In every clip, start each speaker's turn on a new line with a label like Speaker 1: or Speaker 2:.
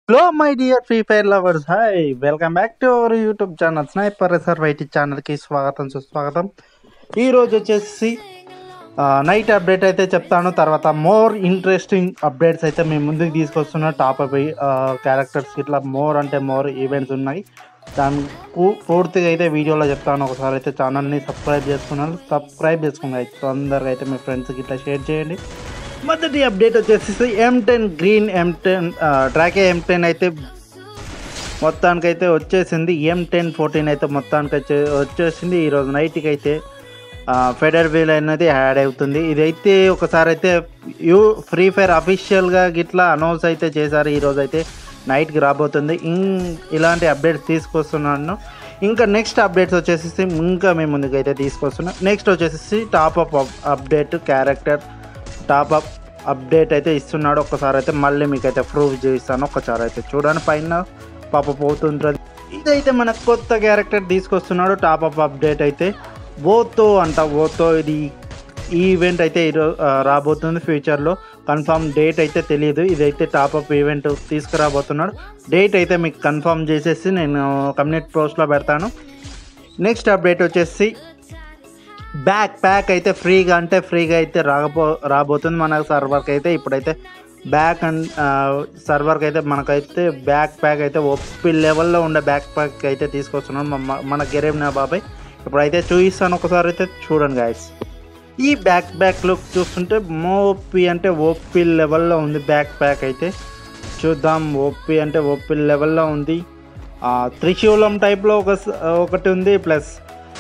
Speaker 1: Hello my dear free fire lovers hi welcome back to our YouTube channel sniper reserve IT ఛానల్కి స్వాగతం సుస్వాగతం ఈరోజు వచ్చేసి night update అయితే చెప్తాను తర్వాత మోర్ ఇంట్రెస్టింగ్ అప్డేట్స్ అయితే మేము ముందుకు తీసుకొస్తున్న టాప్ అప్ క్యారెక్టర్స్ ఇట్లా మోర్ అంటే మోర్ ఈవెంట్స్ ఉన్నాయి దానికి పూర్తిగా అయితే వీడియోలో చెప్తాను ఒకసారి అయితే ఛానల్ని సబ్స్క్రైబ్ చేసుకున్నాను సబ్స్క్రైబ్ చేసుకున్నాను అయితే తొందరగా అయితే మీ ఫ్రెండ్స్కి ఇట్లా షేర్ చేయండి మొదటి అప్డేట్ వచ్చేసి M ten green M ten ట్రాకే ఎం టెన్ అయితే మొత్తానికైతే వచ్చేసింది ఎం టెన్ ఫోర్టీన్ అయితే మొత్తానికి వచ్చే వచ్చేసింది ఈరోజు నైట్కి అయితే ఫెడర్ వీల్ అనేది యాడ్ అవుతుంది ఇదైతే ఒకసారి అయితే యూ ఫ్రీ ఫైర్ అఫీషియల్గా గిట్లా అనౌన్స్ అయితే చేశారు ఈరోజు అయితే నైట్కి రాబోతుంది ఇం ఇలాంటి అప్డేట్స్ తీసుకొస్తున్నాను ఇంకా నెక్స్ట్ అప్డేట్స్ వచ్చేసి ఇంకా మేము ముందుకైతే తీసుకొస్తున్నాం నెక్స్ట్ వచ్చేసి top up update character top up update అయితే ఇస్తున్నాడు ఒక్కసారి అయితే మళ్ళీ మీకు అయితే ప్రూవ్ చేయిస్తాను ఒక్కసారి అయితే చూడండి పైన పాప పోతుంటుంది ఇదైతే మన కొత్త క్యారెక్టర్ తీసుకొస్తున్నాడు టాప్ అప్ అప్డేట్ అయితే ఓతో అంట ఓతో ఇది ఈ ఈవెంట్ అయితే ఈరోజు రాబోతుంది ఫ్యూచర్లో కన్ఫామ్ డేట్ అయితే తెలియదు ఇదైతే టాప్ అప్ ఈవెంట్ తీసుకురాబోతున్నాడు డేట్ అయితే మీకు కన్ఫామ్ చేసేసి నేను కమ్యూనిటీ పోస్ట్లో పెడతాను నెక్స్ట్ అప్డేట్ వచ్చేసి బ్యాక్ ప్యాక్ అయితే ఫ్రీగా అంటే ఫ్రీగా అయితే రాబో రాబోతుంది మన సర్వర్కి అయితే ఇప్పుడైతే బ్యాక్ అండ్ సర్వర్కి అయితే మనకైతే బ్యాక్ ప్యాక్ అయితే ఒప్పి లెవెల్లో ఉండే బ్యాక్ ప్యాక్ అయితే తీసుకొస్తున్నాం మన- మన గెరేమ్ నా బాబాయ్ ఇప్పుడైతే చూపిస్తాను ఒకసారి అయితే చూడండి గాయస్ ఈ బ్యాక్ బ్యాక్ లుక్ చూస్తుంటే మోపి అంటే ఓపి లెవెల్లో ఉంది బ్యాక్ ప్యాక్ అయితే చూద్దాం ఓపి అంటే ఓపి లెవెల్లో ఉంది ఆ, త్రిశూలం టైప్లో ఒక స- ఒకటి ఉంది ప్లస్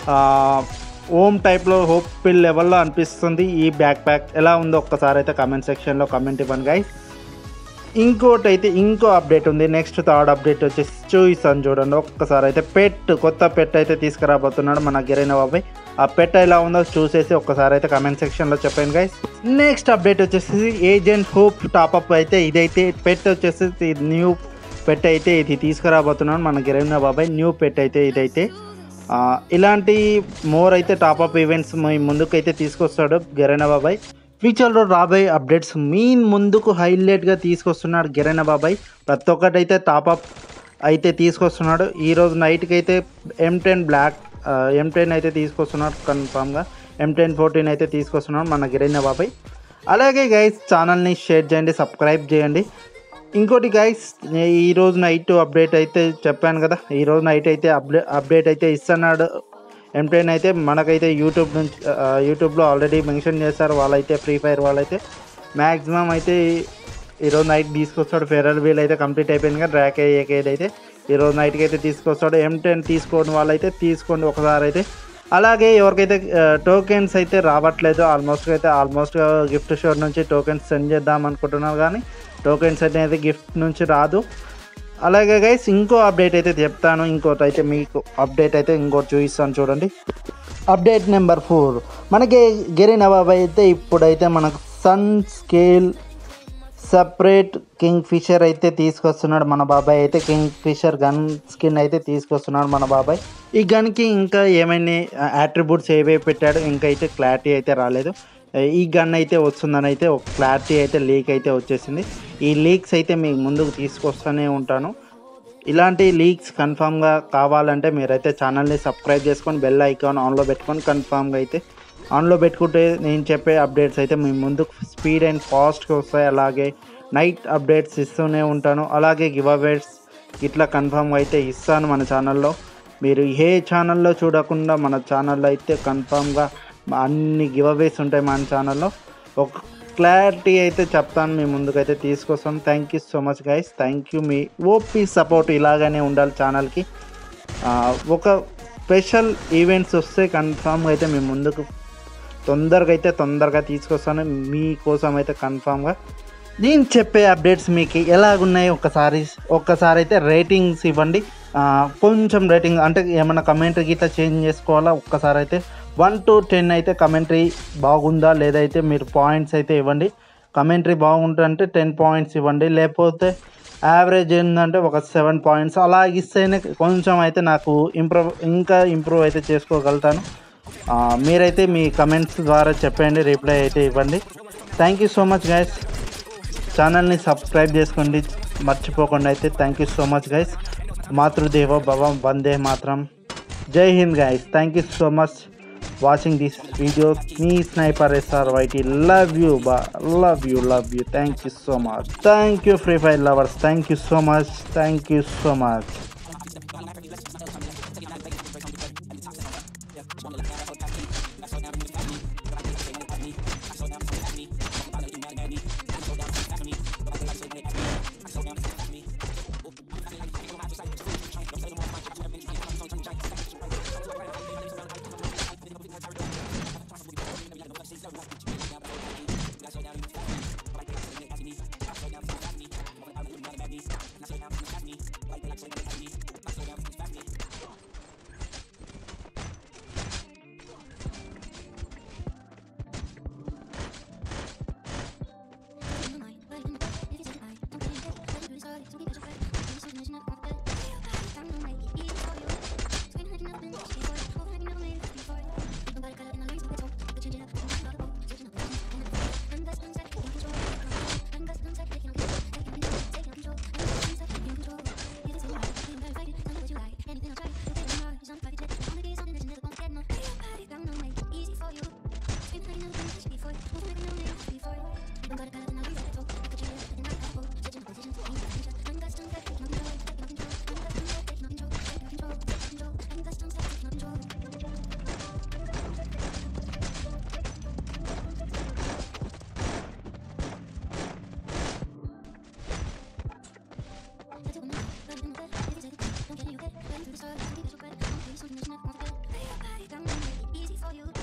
Speaker 1: ఓమ్ టైప్లో ఓపి లెవెల్లో అనిపిస్తుంది ఈ బ్యాక్ ప్యాక్ ఎలా ఉందో ఒక్కసారి అయితే కమెంట్ సెక్షన్లో కమెంట్ ఇవ్వండి గైస్ ఇంకోటి అయితే ఇంకో అప్డేట్ ఉంది నెక్స్ట్ థర్డ్ అప్డేట్ వచ్చేసి చూపిస్తాను చూడండి ఒక్కసారి అయితే పెట్ కొత్త పెట్ అయితే తీసుకురాబోతున్నాడు మన గిరైన బాబాయ్ ఆ పెట్ ఎలా ఉందో చూసేసి ఒక్కసారి అయితే కమెంట్ సెక్షన్లో చెప్పండి గైస్ నెక్స్ట్ అప్డేట్ వచ్చేసి ఏజెంట్ హోప్ టాప్అప్ అయితే ఇదైతే పెట్ వచ్చేసి న్యూ పెట్ అయితే ఇది తీసుకురాబోతున్నాడు మన గిరైన బాబాయ్ న్యూ పెట్ అయితే ఇదైతే ఆ, ఇలాంటి మోర్ అయితే టాప్అప్ ఈవెంట్స్ మీ ముందుకైతే తీసుకొస్తాడు గెరైన బాబాయ్ ఫ్యూచర్లో రాబోయే అప్డేట్స్ మీ ముందుకు హైలైట్గా తీసుకొస్తున్నాడు గెరైన బాబాయ్ ప్రతి ఒక్కటి అయితే టాప్అప్ అయితే తీసుకొస్తున్నాడు ఈరోజు నైట్కి అయితే M ten black M ten అయితే తీసుకొస్తున్నాడు కన్ఫామ్గా ఎం టెన్ ఫోర్టీన్ అయితే తీసుకొస్తున్నాడు మన గిరైన బాబాయ్ అలాగే గైస్ ఛానల్ని షేర్ చేయండి సబ్స్క్రైబ్ చేయండి ఇంకోటి గైస్ ఈరోజు నైట్ అప్డేట్ అయితే చెప్పాను కదా ఈరోజు నైట్ అయితే అప్డే అప్డేట్ అయితే ఇస్తున్నాడు ఎంటైన్ అయితే మనకైతే యూట్యూబ్ నుంచి ఆ, యూట్యూబ్లో ఆల్రెడీ మెన్షన్ చేస్తారు వాళ్ళైతే ఫ్రీ ఫైర్ వాళ్ళైతే మ్యాక్సిమం అయితే ఈరోజు నైట్ తీసుకొస్తాడు ఫెరల్ వీల్ అయితే కంప్లీట్ అయిపోయింది కదా ర్యాక్ అయ్యేకేది అయితే ఈరోజు నైట్కి అయితే తీసుకొస్తాడు ఎం టెన్ తీసుకోండి వాళ్ళైతే తీసుకోండి ఒకసారి అయితే అలాగే ఎవరికైతే టోకెన్స్ అయితే రావట్లేదు ఆల్మోస్ట్ అయితే ఆల్మోస్ట్ గిఫ్ట్ స్టోర్ నుంచి టోకెన్స్ సెండ్ చేద్దాం అనుకుంటున్నారు కానీ టోకెన్స్ అనేది గిఫ్ట్ నుంచి రాదు అలాగే గైస్ ఇంకో అప్డేట్ అయితే చెప్తాను ఇంకోటి అయితే మీకు అప్డేట్ అయితే ఇంకోటి చూపిస్తాను చూడండి అప్డేట్ నెంబర్ ఫోర్ మనకి గిరి నవాబ్ అయితే ఇప్పుడైతే మనకు sun scale separate kingfisher అయితే తీసుకొస్తున్నాడు మన బాబాయ్ అయితే కింగ్ ఫిషర్ గన్ స్కిన్ అయితే తీసుకొస్తున్నాడు మన బాబాయ్ ఈ గన్కి ఇంకా ఏమైనా అట్రిబ్యూట్స్ ఏవేవి పెట్టాడు ఇంకా అయితే క్లారిటీ అయితే రాలేదు ఈ గన్ అయితే వస్తుందని అయితే ఒక క్లారిటీ అయితే లీక్ అయితే వచ్చేసింది ఈ లీక్స్ అయితే మీకు ముందుకు తీసుకొస్తూనే ఉంటాను ఇలాంటి లీక్స్ కన్ఫామ్గా కావాలంటే మీరైతే ఛానల్ని సబ్స్క్రైబ్ చేసుకొని బెల్ ఐకాన్ ఆన్లో పెట్టుకొని కన్ఫామ్గా అయితే ఆన్లో పెట్టుకుంటే నేను చెప్పే అప్డేట్స్ అయితే మీ ముందుకు స్పీడ్ అండ్ ఫాస్ట్గా వస్తాయి అలాగే నైట్ అప్డేట్స్ ఇస్తూనే ఉంటాను అలాగే గివ్ అవేట్స్ ఇట్లా కన్ఫామ్గా అయితే ఇస్తాను మన ఛానల్లో మీరు ఏ ఛానల్లో చూడకుండా మన ఛానల్లో అయితే కన్ఫామ్గా అన్ని గివ్ అవేస్ ఉంటాయి మన ఛానల్లో ఒక క్లారిటీ అయితే చెప్తాను మీ ముందుకైతే తీసుకొస్తాం thank you so much guys thank you మీ ఓపీ సపోర్ట్ ఇలాగనే ఉండాలి ఛానల్కి ఆ, ఒక స్పెషల్ ఈవెంట్స్ వస్తే కన్ఫామ్గా అయితే మీ ముందుకు తొందరగా అయితే తొందరగా తీసుకొస్తాను మీకోసం అయితే కన్ఫామ్గా నేను చెప్పే అప్డేట్స్ మీకు ఎలాగున్నాయి ఒక్కసారి ఒక్కసారి అయితే రేటింగ్స్ ఇవ్వండి ఆ, కొంచెం రేటింగ్ అంటే ఏమైనా కమెంటరీ గిట్లా చేంజ్ చేసుకోవాలా ఒక్కసారి అయితే వన్ టు టెన్ అయితే కమెంటరీ బాగుందా లేదైతే మీరు పాయింట్స్ అయితే ఇవ్వండి కమెంటరీ బాగుంటుందంటే టెన్ పాయింట్స్ ఇవ్వండి లేకపోతే యావరేజ్ ఏంటంటే ఒక సెవెన్ పాయింట్స్ అలా ఇస్తేనే కొంచెం అయితే నాకు ఇంప్రూవ్ ఇంకా ఇంప్రూవ్ అయితే చేసుకోగలుగుతాను ఆ, మీరైతే మీ కమెంట్స్ ద్వారా చెప్పండి రిప్లై అయితే ఇవ్వండి thank you so much guys ఛానల్ని సబ్స్క్రైబ్ చేసుకోండి మర్చిపోకుండా అయితే thank you so much guys మాతృదేవ భవ వందే మాత్రం జై హింద్ guys thank you so much watching this video మీ sniper SR YT love you బా love you love you thank you so much thank you free fire lovers thank you so much thank you so much
Speaker 2: Easy for you.